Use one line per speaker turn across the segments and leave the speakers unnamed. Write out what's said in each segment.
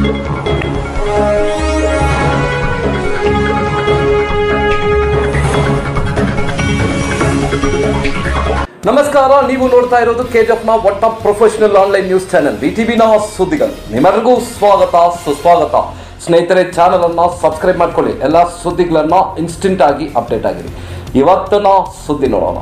ನಮಸ್ಕಾರ ನೀವು ನೋಡ್ತಾ ಇರೋದು ಕೆಜಿಎಫ್ನ ಒಟ್ಟ ಪ್ರೊಫೆಷನಲ್ ಆನ್ಲೈನ್ ನ್ಯೂಸ್ ಚಾನೆಲ್ ವಿಟಿವಿನ ಸುದ್ದಿಗಳು ನಿಮ್ಮೆಲ್ಲರಿಗೂ ಸ್ವಾಗತ ಸುಸ್ವಾಗತ ಸ್ನೇಹಿತರೆ ಚಾನಲ್ ಅನ್ನ ಸಬ್ಸ್ಕ್ರೈಬ್ ಮಾಡ್ಕೊಳ್ಳಿ ಎಲ್ಲ ಸುದ್ದಿಗಳನ್ನ ಇನ್ಸ್ಟೆಂಟ್ ಆಗಿ ಅಪ್ಡೇಟ್ ಆಗಿರಿ ಇವತ್ತಿನ ಸುದ್ದಿ ನೋಡೋಣ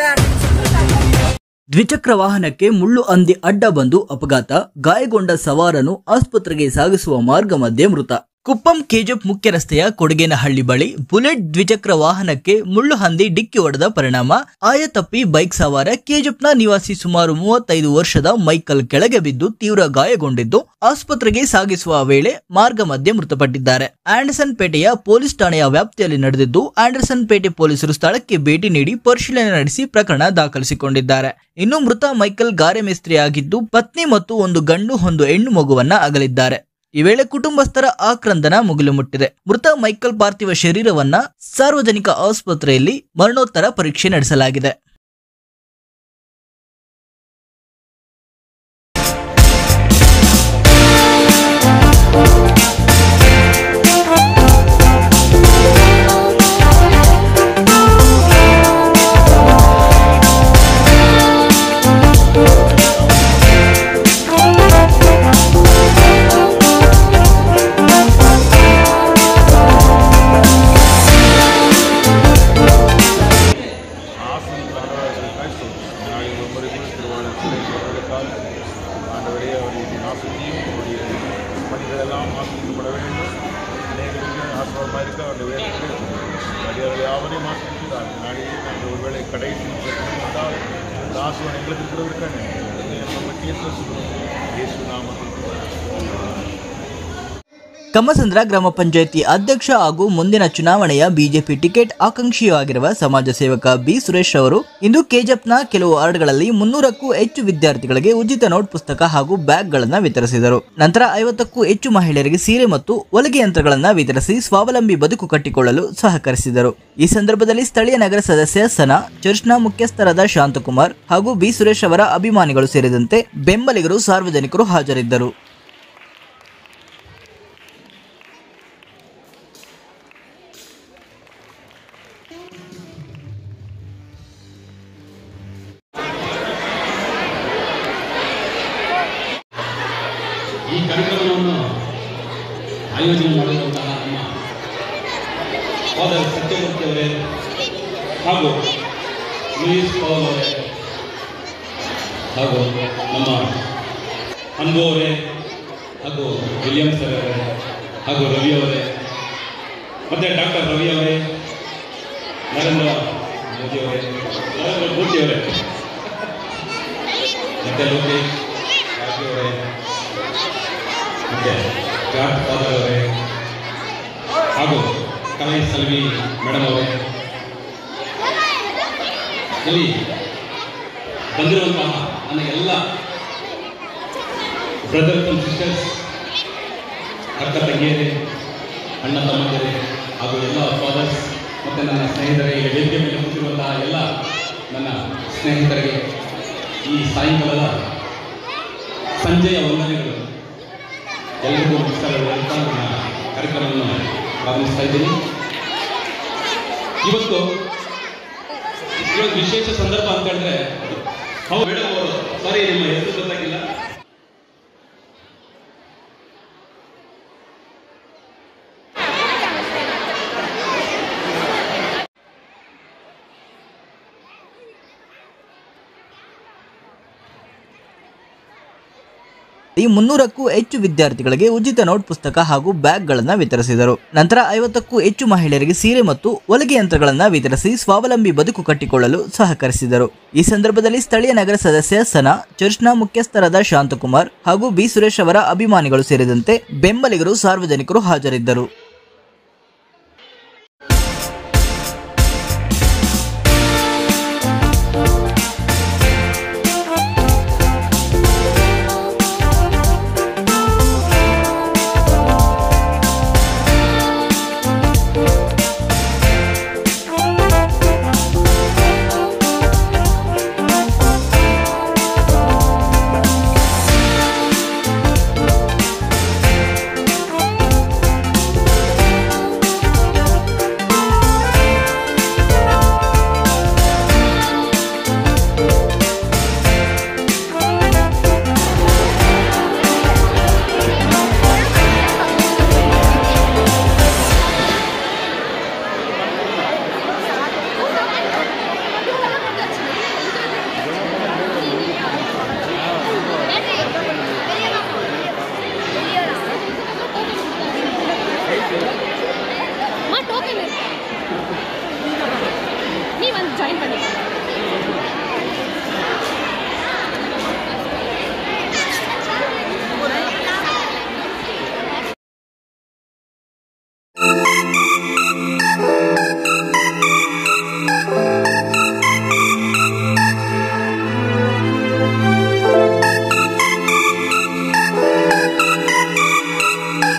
ದ್ವಿಚಕ್ರ ವಾಹನಕ್ಕೆ ಮುಳ್ಳು ಹಂದಿ ಅಡ್ಡ ಬಂದು ಅಪಘಾತ ಗಾಯಗೊಂಡ ಸವಾರನು ಆಸ್ಪತ್ರೆಗೆ ಸಾಗಿಸುವ ಮಾರ್ಗ ಮಧ್ಯೆ ಮೃತ ಕುಪ್ಪಂ ಕೆಜಿಎಫ್ ಮುಖ್ಯ ರಸ್ತೆಯ ಕೊಡಗೇನಹಳ್ಳಿ ಬಳಿ ಬುಲೆಟ್ ದ್ವಿಚಕ್ರ ವಾಹನಕ್ಕೆ ಮುಳ್ಳು ಹಂದಿ ಡಿಕ್ಕಿ ಹೊಡೆದ ಪರಿಣಾಮ ಆಯತಪ್ಪಿ ಬೈಕ್ ಸವಾರ ಕೆಜಿಎಫ್ನ ನಿವಾಸಿ ಸುಮಾರು ಮೂವತ್ತೈದು ವರ್ಷದ ಮೈಕಲ್ ಕೆಳಗೆ ಬಿದ್ದು ತೀವ್ರ ಗಾಯಗೊಂಡಿದ್ದು ಆಸ್ಪತ್ರೆಗೆ ಸಾಗಿಸುವ ವೇಳೆ ಮಾರ್ಗ ಮಧ್ಯೆ ಮೃತಪಟ್ಟಿದ್ದಾರೆ ಆಂಡರ್ಸನ್ ಪೇಟೆಯ ಪೊಲೀಸ್ ಠಾಣೆಯ ವ್ಯಾಪ್ತಿಯಲ್ಲಿ ನಡೆದಿದ್ದು ಆಂಡರ್ಸನ್ ಪೇಟೆ ಪೊಲೀಸರು ಸ್ಥಳಕ್ಕೆ ಭೇಟಿ ನೀಡಿ ಪರಿಶೀಲನೆ ನಡೆಸಿ ಪ್ರಕರಣ ದಾಖಲಿಸಿಕೊಂಡಿದ್ದಾರೆ ಇನ್ನು ಮೃತ ಮೈಕಲ್ ಗಾರೆ ಮೇಸ್ತ್ರಿ ಆಗಿದ್ದು ಪತ್ನಿ ಮತ್ತು ಒಂದು ಗಂಡು ಒಂದು ಹೆಣ್ಣು ಮಗುವನ್ನ ಅಗಲಿದ್ದಾರೆ ಈ ವೇಳೆ ಕುಟುಂಬಸ್ಥರ ಆಕ್ರಂದನ ಮುಗಿಲು ಮುಟ್ಟಿದೆ ಮೃತ ಮೈಕಲ್ ಪಾರ್ಥಿವ ಶರೀರವನ್ನ ಸಾರ್ವಜನಿಕ ಆಸ್ಪತ್ರೆಯಲ್ಲಿ ಮರಣೋತ್ತರ ಪರೀಕ್ಷೆ ನಡೆಸಲಾಗಿದೆ
ஆசன் கிறிஸ்துவ நாளில் ஒவ்வொரு திருவாளர் சிலைக்கால் ஆண்டவரே அவருடைய ஆசையும் அவருடைய பணிகளெல்லாம் ஆசிரியப்பட வேண்டும் அநேகருக்கு ஆசிரமமாக இருக்க அவருடைய வேதத்தில் அடியார்கள் யாவரையும் ஆசிரிக்கிறார் நாளையே நாங்கள் ஒருவேளை கடைசி வந்தால் அந்த ஆசிரியர் எங்களுக்கு இருக்கிறதற்கான நம்ம கேட்டு இயேசு நாமத்தில்
ಕಮ್ಮಸಂದ್ರ ಗ್ರಾಮ ಪಂಚಾಯಿತಿ ಅಧ್ಯಕ್ಷ ಹಾಗೂ ಮುಂದಿನ ಚುನಾವಣೆಯ ಬಿಜೆಪಿ ಟಿಕೆಟ್ ಆಕಾಂಕ್ಷಿಯಾಗಿರುವ ಸಮಾಜ ಸೇವಕ ಬಿ ಸುರೇಶ್ ಅವರು ಇಂದು ಕೆಜೆಪ್ನ ಕೆಲವು ವಾರ್ಡ್ಗಳಲ್ಲಿ ಮುನ್ನೂರಕ್ಕೂ ಹೆಚ್ಚು ವಿದ್ಯಾರ್ಥಿಗಳಿಗೆ ಉಚಿತ ನೋಟ್ ಪುಸ್ತಕ ಹಾಗೂ ಬ್ಯಾಗ್ಗಳನ್ನು ವಿತರಿಸಿದರು ನಂತರ ಐವತ್ತಕ್ಕೂ ಹೆಚ್ಚು ಮಹಿಳೆಯರಿಗೆ ಸೀರೆ ಮತ್ತು ಹೊಲಿಗೆ ಯಂತ್ರಗಳನ್ನು ವಿತರಿಸಿ ಸ್ವಾವಲಂಬಿ ಬದುಕು ಕಟ್ಟಿಕೊಳ್ಳಲು ಸಹಕರಿಸಿದರು ಈ ಸಂದರ್ಭದಲ್ಲಿ ಸ್ಥಳೀಯ ನಗರ ಸದಸ್ಯ ಸನಾ ಚರ್ಚ್ನ ಮುಖ್ಯಸ್ಥರಾದ ಶಾಂತಕುಮಾರ್ ಹಾಗೂ ಬಿ ಸುರೇಶ್ ಅವರ ಅಭಿಮಾನಿಗಳು ಸೇರಿದಂತೆ ಬೆಂಬಲಿಗರು ಸಾರ್ವಜನಿಕರು ಹಾಜರಿದ್ದರು
ಈ ಕಾರ್ಯಕ್ರಮವನ್ನು ಆಯೋಜನೆ ಮಾಡಿರುವಂತಹ ನಮ್ಮ ಫಾದರ್ ಸತ್ಯಮೂರ್ತಿ ಅವರೇ ಹಾಗೂ ಲೂಯಿಸ್ ಪೌಲ್ ಅವರೇ ಹಾಗೂ ನಮ್ಮ ಅನ್ಬು ಅವರೇ ಹಾಗೂ ವಿಲಿಯಂ ಸರ್ ಅವರೇ ಹಾಗೂ ರವಿ ಅವರೇ ಮತ್ತು ಡಾಕ್ಟರ್ ರವಿ ಅವರೇ ನರೇಂದ್ರ ಮೋದಿ ಅವರೇ ನರೇಂದ್ರ ಮೂರ್ತಿ ಅವರೇ ಮತ್ತು ಲೋಕೇಶ್ ರಾಜು ಅವರೇ ಮತ್ತೆ ಜಾರ್ಜ್ ಫಾದರ್ ಅವರೇ ಹಾಗೂ ಕಲೈ ಸಲ್ವಿ ಮೇಡಮ್ ಅವರೇ ಇಲ್ಲಿ ಬಂದಿರುವಂತಹ ನನ್ನ ಎಲ್ಲ ಬ್ರದರ್ಸ್ ಅಂಡ್ ಸಿಸ್ಟರ್ಸ್ ಅಕ್ಕ ತಂಗಿಯರೇ ಅಣ್ಣ ತಮ್ಮಂದಿರೇ ಹಾಗೂ ಎಲ್ಲ ಫಾದರ್ಸ್ ಮತ್ತು ನನ್ನ ಸ್ನೇಹಿತರೆ ಈಗ ವೇದಿಕೆ ಮೇಲೆ ಕೂತಿರುವಂತಹ ಎಲ್ಲ ನನ್ನ ಸ್ನೇಹಿತರಿಗೆ ಈ ಸಾಯಂಕಾಲದ ಸಂಜೆಯ ವಂದನೆಗಳು ಎಲ್ರಿಗೂ ನಮಸ್ಕಾರಗಳು ಹೇಳ್ತಾ ನನ್ನ ಕಾರ್ಯಕ್ರಮವನ್ನು ಪ್ರಾರಂಭಿಸ್ತಾ ಇದ್ದೀನಿ ಇವತ್ತು ಇವತ್ತು ವಿಶೇಷ ಸಂದರ್ಭ ಅಂತ ಹೇಳಿದ್ರೆ ಹೌದು ಮೇಡಮ್ ಅವರು ಸಾರಿ ನಿಮ್ಮ ಹೆಸರು ಗೊತ್ತಾಗಿಲ್ಲ
ಈ ಮುನ್ನೂರಕ್ಕೂ ಹೆಚ್ಚು ವಿದ್ಯಾರ್ಥಿಗಳಿಗೆ ಉಚಿತ ನೋಟ್ ಪುಸ್ತಕ ಹಾಗೂ ಬ್ಯಾಗ್ಗಳನ್ನು ವಿತರಿಸಿದರು ನಂತರ ಐವತ್ತಕ್ಕೂ ಹೆಚ್ಚು ಮಹಿಳೆಯರಿಗೆ ಸೀರೆ ಮತ್ತು ಹೊಲಿಗೆ ಯಂತ್ರಗಳನ್ನು ವಿತರಿಸಿ ಸ್ವಾವಲಂಬಿ ಬದುಕು ಕಟ್ಟಿಕೊಳ್ಳಲು ಸಹಕರಿಸಿದರು ಈ ಸಂದರ್ಭದಲ್ಲಿ ಸ್ಥಳೀಯ ನಗರ ಸದಸ್ಯ ಸನಾ ಚರ್ಚ್ನ ಮುಖ್ಯಸ್ಥರಾದ ಶಾಂತಕುಮಾರ್ ಹಾಗೂ ಬಿ ಸುರೇಶ್ ಅವರ ಅಭಿಮಾನಿಗಳು ಸೇರಿದಂತೆ ಬೆಂಬಲಿಗರು ಸಾರ್ವಜನಿಕರು ಹಾಜರಿದ್ದರು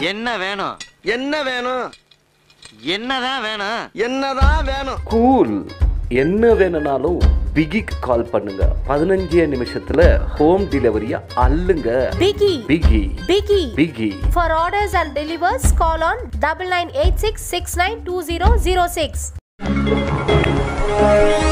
என்ன வேணும்
என்ன வேணும்
என்னதான் வேணும்
என்னதான் வேணும்
கூல் என்ன வேணும்னாலும் பிகிக்கு கால் பண்ணுங்க பதினஞ்சே நிமிஷத்துல ஹோம் டெலிவரியா அள்ளுங்க
Biggie.
பிகி
Biggie.
பிகி
For orders and delivers, call on double nine eight six six nine two zero zero six.